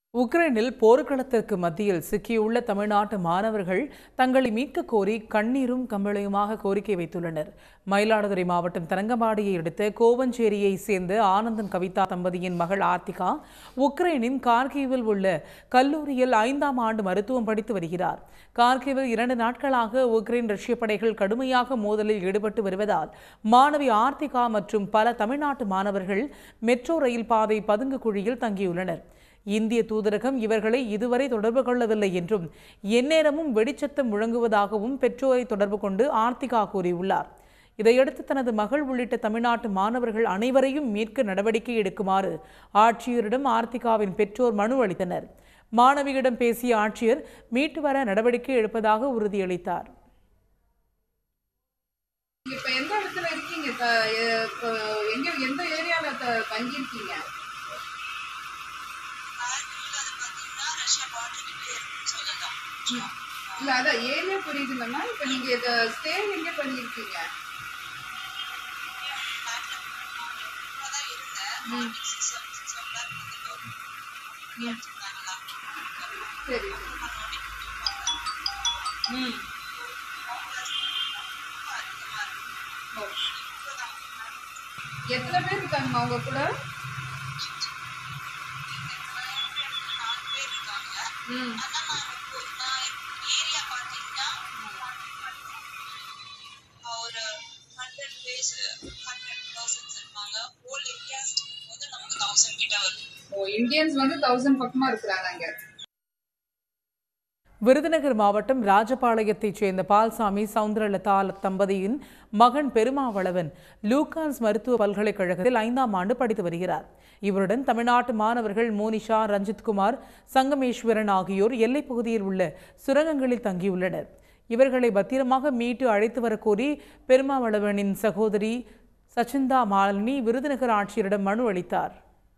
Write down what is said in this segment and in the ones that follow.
உக்ரைனில் போர்க்களத்திற்கு மத்தியில் சிக்கியுள்ள தமிழ்நாட்டு மாணவர்கள் தங்களை மீட்க கோரி கண்ணீரும் கம்பளையுமாக கோரிக்கை வைத்துள்ளனர் மயிலாடுதுறை மாவட்டம் தரங்கம்பாடியை அடுத்த கோவஞ்சேரியை சேர்ந்த ஆனந்தன் கவிதா தம்பதியின் மகள் ஆர்த்திகா உக்ரைனின் கார்கிவில் உள்ள கல்லூரியில் ஐந்தாம் ஆண்டு மருத்துவம் படித்து வருகிறார் கார்கிவில் இரண்டு நாட்களாக உக்ரைன் ரஷ்ய படைகள் கடுமையாக மோதலில் ஈடுபட்டு வருவதால் மாணவி ஆர்த்திகா மற்றும் பல தமிழ்நாட்டு மாணவர்கள் மெட்ரோ ரயில் பாதை பதுங்கு குழியில் தங்கியுள்ளனர் இந்திய தூதரகம் இவர்களை இதுவரை தொடர்பு கொள்ளவில்லை என்றும் எந்நேரமும் வெடிச்சத்தம் முழங்குவதாகவும் பெற்றோரை தொடர்பு கொண்டு ஆர்த்திகா கூறியுள்ளார் இதையடுத்து தனது மகள் உள்ளிட்ட தமிழ்நாட்டு மாணவர்கள் அனைவரையும் மீட்க நடவடிக்கை எடுக்குமாறு ஆட்சியரிடம் ஆர்த்திகாவின் பெற்றோர் மனு அளித்தனர் மாணவியிடம் பேசிய ஆட்சியர் மீட்டு வர நடவடிக்கை எடுப்பதாக உறுதியளித்தார் நீங்க இப்ப எந்த இடத்துல இருக்கீங்க த- எ- இப்ப எங்க எந்த ஏரியால த- தங்கியிருக்கீங்க இல்ல அதான் ஏரியா புரியுது இல்லைன்னா இப்ப நீங்க இத ஸ்டே எங்க பண்ணிருக்கீங்க ம். ம். சரி ம் ஓ. எத்தனை பேர் இருக்காங்க அவங்க கூட ம் ஒரு ஹண்ட்ரட் பேஸ் ஹண்ட்ரட் பர்சன்ஸ் இருப்பாங்க ஹோல் இந்தியாஸ் வந்து நமக்கு தௌசண்ட் கிட்ட வரும் ஓ இந்தியன்ஸ் வந்து தௌசண்ட் பக்கமா இருக்கிறாங்க அங்க விருதுநகர் மாவட்டம் ராஜபாளையத்தைச் சேர்ந்த பால்சாமி சவுந்தரலதா தம்பதியின் மகன் பெருமாவளவன் லூகான்ஸ் மருத்துவ பல்கலைக்கழகத்தில் ஐந்தாம் ஆண்டு படித்து வருகிறார் இவருடன் தமிழ்நாட்டு மாணவர்கள் மோனிஷா ரஞ்சித்குமார் சங்கமேஸ்வரன் ஆகியோர் எல்லைப் பகுதியில் உள்ள சுரங்கங்களில் தங்கியுள்ளனர் இவர்களை பத்திரமாக மீட்டு அழைத்து வர கோரி பெருமாவளவனின் சகோதரி சச்சிந்தா மாலினி விருதுநகர் ஆட்சியரிடம் மனு அளித்தார்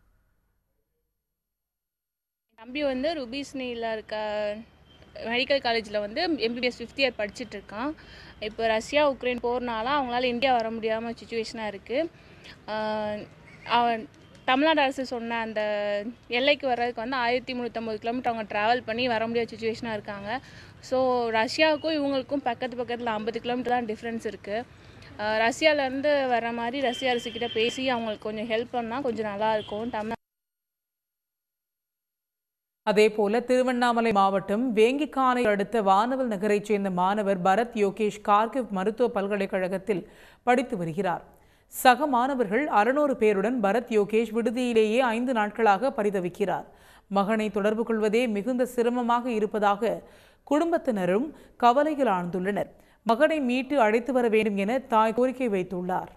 தம்பி வந்து ருபீஸ்னியில் இருக்க மெடிக்கல் காலேஜில் வந்து எம்பிபிஎஸ் ஃபிஃப்த் இயர் படிச்சுட்டு இருக்கான் இப்போ ரஷ்யா உக்ரைன் போகிறனால அவங்களால இந்தியா வர முடியாமல் சுச்சுவேஷனாக இருக்குது அவன் தமிழ்நாடு அரசு சொன்ன அந்த எல்லைக்கு வர்றதுக்கு வந்து ஆயிரத்தி முந்நூற்றம்பது கிலோமீட்டர் அவங்க ட்ராவல் பண்ணி வர முடியாத சுச்சுவேஷனாக இருக்காங்க ஸோ ரஷ்யாவுக்கும் இவங்களுக்கும் பக்கத்து பக்கத்தில் ஐம்பது கிலோமீட்டர் தான் டிஃப்ரென்ஸ் இருக்குது ரஷ்யாவிலேருந்து வர மாதிரி ரஷ்ய அரசுக்கிட்ட பேசி அவங்களுக்கு கொஞ்சம் ஹெல்ப் பண்ணால் கொஞ்சம் நல்லாயிருக்கும் தமிழ் அதேபோல திருவண்ணாமலை மாவட்டம் வேங்கிக்கானை அடுத்த வானவல் நகரைச் சேர்ந்த மாணவர் பரத் யோகேஷ் கார்கிவ் மருத்துவ பல்கலைக்கழகத்தில் படித்து வருகிறார் சக மாணவர்கள் அறுநூறு பேருடன் பரத் யோகேஷ் விடுதியிலேயே ஐந்து நாட்களாக பரிதவிக்கிறார் மகனை தொடர்பு கொள்வதே மிகுந்த சிரமமாக இருப்பதாக குடும்பத்தினரும் கவலையில் ஆழ்ந்துள்ளனர் மகனை மீட்டு அழைத்து வர வேண்டும் என தாய் கோரிக்கை வைத்துள்ளார்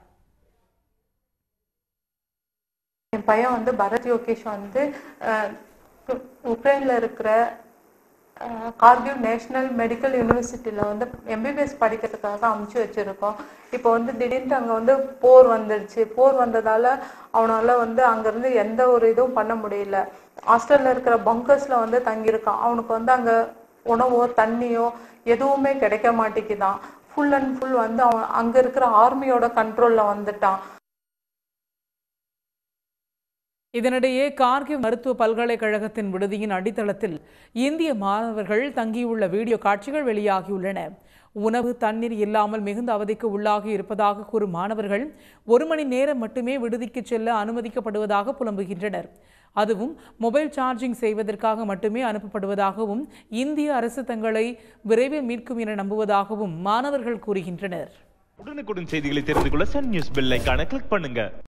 என் பையன் வந்து பரத் யோகேஷ் வந்து அஹ், உ- உக்ரைன்ல இருக்கிற அஹ், கார்கிவ் நேஷனல் மெடிக்கல் யூனிவர்சிட்டியில் வந்து எம்பிபிஎஸ் படிக்கிறதுக்காக அமுச்சு வச்சிருக்கோம் இப்போ வந்து திடீர்னு அங்கே வந்து போர் வந்துடுச்சு போர் வந்ததால அவனால வந்து அங்கேருந்து எந்த ஒரு இதுவும் பண்ண முடியல ஹாஸ்டலில் இருக்கிற பங்கர்ஸில் வந்து தங்கியிருக்கான் அவனுக்கு வந்து அங்கே உணவோ தண்ணியோ எதுவுமே கிடைக்க மாட்டேங்குதான் ஃபுல் அண்ட் ஃபுல் வந்து அவன் அங்கே இருக்கிற ஆர்மியோட கண்ட்ரோலில் வந்துட்டான் இதனிடையே கார்கிவ் மருத்துவ பல்கலைக்கழகத்தின் விடுதியின் அடித்தளத்தில் இந்திய மாணவர்கள் தங்கியுள்ள வீடியோ காட்சிகள் வெளியாகியுள்ளன உணவு தண்ணீர் இல்லாமல் மிகுந்த அவதிக்கு உள்ளாகி இருப்பதாக கூறும் மாணவர்கள் ஒரு மணி நேரம் மட்டுமே விடுதிக்கு செல்ல அனுமதிக்கப்படுவதாக புலம்புகின்றனர் அதுவும் மொபைல் சார்ஜிங் செய்வதற்காக மட்டுமே அனுப்பப்படுவதாகவும் இந்திய அரசு தங்களை விரைவில் மீட்கும் என நம்புவதாகவும் மாணவர்கள் கூறுகின்றனர் உடனுக்குடன் செய்திகளை தெரிந்து கொள்ள சன் நியூஸ் பெல் ஐகானை கிளிக் பண்ணுங்க